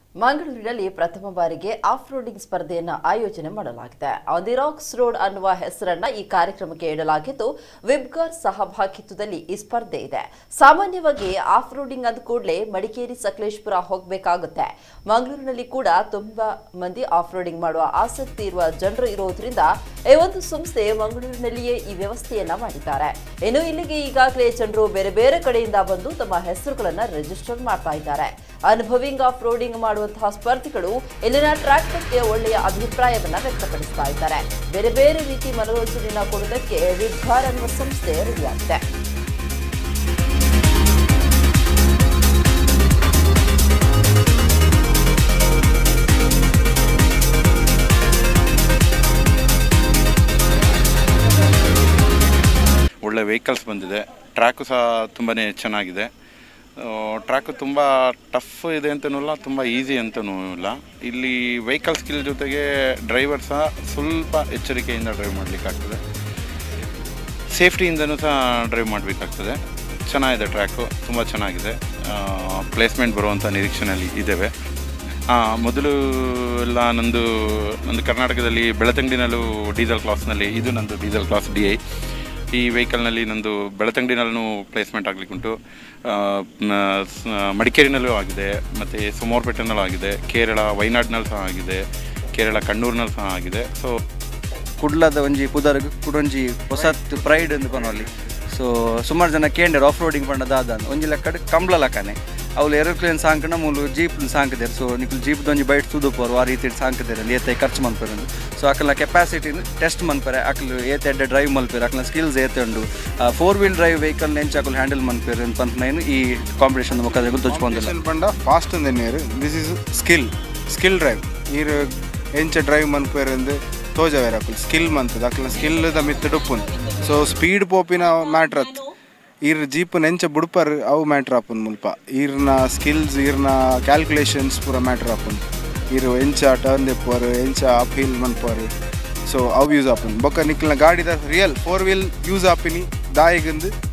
ಮಂಗಳೂರಿನಲ್ಲಿ ಪ್ರಥಮ ಬಾರಿಗೆ ಆಫ್ ರೋಡಿಂಗ್ ಸ್ಪರ್ಧೆಯನ್ನು ಆಯೋಜನೆ ಮಾಡಲಾಗಿದೆ ಆದಿರಾಕ್ಸ್ ರೋಡ್ ಅನ್ನುವ ಹೆಸರನ್ನ ಈ ಕಾರ್ಯಕ್ರಮಕ್ಕೆ ಇಡಲಾಗಿದ್ದು ವಿಬ್ಗರ್ ಸಹಭಾಗಿತ್ವದಲ್ಲಿ ಈ ಸ್ಪರ್ಧೆ ಇದೆ ಸಾಮಾನ್ಯವಾಗಿ ಆಫ್ ರೋಡಿಂಗ್ ಅಂದ ಕೂಡಲೇ ಮಡಿಕೇರಿ ಸಕಲೇಶ್ಪುರ ಹೋಗಬೇಕಾಗುತ್ತೆ ಮಂಗಳೂರಿನಲ್ಲಿ ಕೂಡ ತುಂಬಾ ಮಂದಿ ಆಫ್ ರೋಡಿಂಗ್ ಮಾಡುವ ಆಸಕ್ತಿ ಇರುವ ಜನರು ಇರೋದ್ರಿಂದ ಈ ಒಂದು ಸಂಸ್ಥೆ ಮಂಗಳೂರಿನಲ್ಲಿಯೇ ಈ ವ್ಯವಸ್ಥೆಯನ್ನ ಮಾಡಿದ್ದಾರೆ ಇನ್ನು ಇಲ್ಲಿಗೆ ಈಗಾಗಲೇ ಜನರು ಬೇರೆ ಬೇರೆ ಕಡೆಯಿಂದ ಬಂದು ತಮ್ಮ ಹೆಸರುಗಳನ್ನ ರಿಜಿಸ್ಟರ್ ಮಾಡ್ತಾ ಇದ್ದಾರೆ ಅನುಭವಿಂಗ್ ಆಫ್ ರೋಡಿಂಗ್ ಮಾಡುವಂತಹ ಸ್ಪರ್ಧಿಗಳು ಇಲ್ಲಿನ ಟ್ರ್ಯಾಕ್ ಬಗ್ಗೆ ಒಳ್ಳೆಯ ಅಭಿಪ್ರಾಯವನ್ನ ವ್ಯಕ್ತಪಡಿಸ್ತಾ ಇದ್ದಾರೆ ಬೇರೆ ಬೇರೆ ರೀತಿ ಮನೋರಂಜನೆಯನ್ನ ಕೊಡುವುದಕ್ಕೆ ವಿಭಾರ್ ಅನ್ನುವ ಸಂಸ್ಥೆ ರೆಡಿಯಾಗಿದೆ ಒಳ್ಳೆ ವೆಹಿಕಲ್ಸ್ ಬಂದಿದೆ ಟ್ರ್ಯಾಕು ಸಹ ತುಂಬಾ ಚೆನ್ನಾಗಿದೆ ಟ್ರ್ಯಾಕು ತುಂಬ ಟಫ್ ಇದೆ ಅಂತನೂ ಇಲ್ಲ ತುಂಬ ಈಸಿ ಅಂತನೂ ಇಲ್ಲ ಇಲ್ಲಿ ವೆಹಿಕಲ್ ಸ್ಕಿಲ್ ಜೊತೆಗೆ ಡ್ರೈವರ್ ಸಹ ಸ್ವಲ್ಪ ಎಚ್ಚರಿಕೆಯಿಂದ ಡ್ರೈವ್ ಮಾಡಲಿಕ್ಕಾಗ್ತದೆ ಸೇಫ್ಟಿಯಿಂದನೂ ಸಹ ಡ್ರೈವ್ ಮಾಡಬೇಕಾಗ್ತದೆ ಚೆನ್ನಾಗಿದೆ ಟ್ರ್ಯಾಕು ತುಂಬ ಚೆನ್ನಾಗಿದೆ ಪ್ಲೇಸ್ಮೆಂಟ್ ಬರುವಂಥ ನಿರೀಕ್ಷೆಯಲ್ಲಿ ಇದ್ದೇವೆ ಆ, ಮೊದಲು ಎಲ್ಲ ನಂದು ನಂದು ಕರ್ನಾಟಕದಲ್ಲಿ ಬೆಳತಂಗಡಿನಲ್ಲೂ ಡೀಸೆಲ್ ಕ್ಲಾಸ್ನಲ್ಲಿ ಇದು ನಂದು ಡೀಸೆಲ್ ಕ್ಲಾಸ್ ಡಿ ಐ ಈ ವೆಹಿಕಲ್ನಲ್ಲಿ ನಂದು ಬೆಳತಂಗಡಿನಲ್ಲೂ ಪ್ಲೇಸ್ಮೆಂಟ್ ಆಗಲಿಕ್ಕುಂಟು ಆ, ಮ- ಸ- ಮಡಿಕೇರಿನಲ್ಲೂ ಆಗಿದೆ ಮತ್ತು ಸೋಮವಾರಪೇಟೆನಲ್ಲೂ ಆಗಿದೆ ಕೇರಳ ವಯನಾಡ್ನಲ್ಲಿ ಸಹ ಆಗಿದೆ ಕೇರಳ ಕಣ್ಣೂರಿನಲ್ಲಿ ಸಹ ಆಗಿದೆ ಸೊ ಕುಡ್ಲದ ಒಂಜಿ ಪುದರ್ ಕುಡೊಂಜಿ ಹೊಸತ್ ಪ್ರೈಡ್ ಎಂದು ಪನೊಲಿ ಸೊ ಸುಮಾರು ಜನ ಕೇಂದ್ರ ಆಫ್ ರೋಡಿಂಗ್ ಪಂಡದ ಆದ ಒಂಜಿ ಲೆಕ್ಕಡ್ ಕಂಬ್ಳ ಲಕ್ಕನೆ ಅವ್ಲು ಏರೋಪ್ಲೇನ್ ಸಾಂಕನ ಮೂಲು ಜೀಪ್ ಸಾಂಕದೇರು ಸೊ ನಿಕ್ಲು ಜೀಪ್ ಒಂಜಿ ಬೈಟ್ ತುದು ಪೋರು ಆ ರೀತಿ ಸಾಂಕದೇರು ಏತೆ ಖರ್ಚು ಮಲ್ಪೇರು ಸೊ ಅಕಲ್ನ ಕೆಪಾಸಿಟಿ ಟೆಸ್ಟ್ ಮನ್ಪರೆ ಅಕಲು ಏತೆ ಎಡ್ಡೆ ಡ್ರೈವ್ ಮಲ್ಪೇರು ಅಕಲ್ನ ಸ್ಕಿಲ್ಸ್ ಏತೆ ಉಂಡು ಫೋರ್ ವೀಲ್ ಡ್ರೈವ್ ವೆಹಿಕಲ್ ನೆಂಚ ಅಕಲ್ ಹ್ಯಾಂಡಲ್ ಮನ್ಪೇರು ಅಂತ ನಾನು ಈ ಕಾಂಪಿಟೇಷನ್ ಮುಖದ ಗೊತ್ತೊಚ್ಕೊಂಡಿಲ್ಲ ಕಾಂಪಿಟೇಷನ್ ಪಂಡ ಫಾಸ್ಟ್ ಅಂದೆನೇರು this is skill skill drive ನೀರು ಎಂಚ ಡ್ರೈವ್ ಮನ್ಪೇರಂದು ತೋಜವೇರ ಅಕ್ಕಲ್ ಸ್ಕಿಲ್ ಮಂತದ ಅಕ್ಕಲ ಸ್ಕಿಲ್ ದ ಮಿತ್ ಡುಪ್ಪುನ್ ಸೊ ಸ್ಪೀಡ್ ಪೋಪಿನ ಮ್ಯಾಟ್ರ್ ಅತ್ ಈರ್ ಜೀಪ್ ಎಂಚ ಬುಡ್ಪರ್ ಅವು ಮ್ಯಾಟ್ರ್ ಆಪುನ್ ಮುಲ್ಪ ಈರ್ನ ಸ್ಕಿಲ್ಸ್ ಈರ್ನ ಕ್ಯಾಲ್ಕುಲೇಷನ್ಸ್ ಪೂರ ಮ್ಯಾಟ್ರ್ ಆಪುನ್ ಈರು ಎಂಚ ಟರ್ನ್ ದೆಪ್ಪರ್ ಎಂಚ ಅಪ್ ಹಿಲ್ ಮನ್ಪರ್ ಸೊ ಅವು ಯೂಸ್ ಆಪುನ್ ಬೊಕ್ಕ ನಿಕ್ಲ್ನ ಗಾಡಿದ ರಿಯಲ್ ಫೋರ್ ವೀಲ್ ಯೂಸ್ ಆಪಿನಿ ದಾಯಿಗಂದು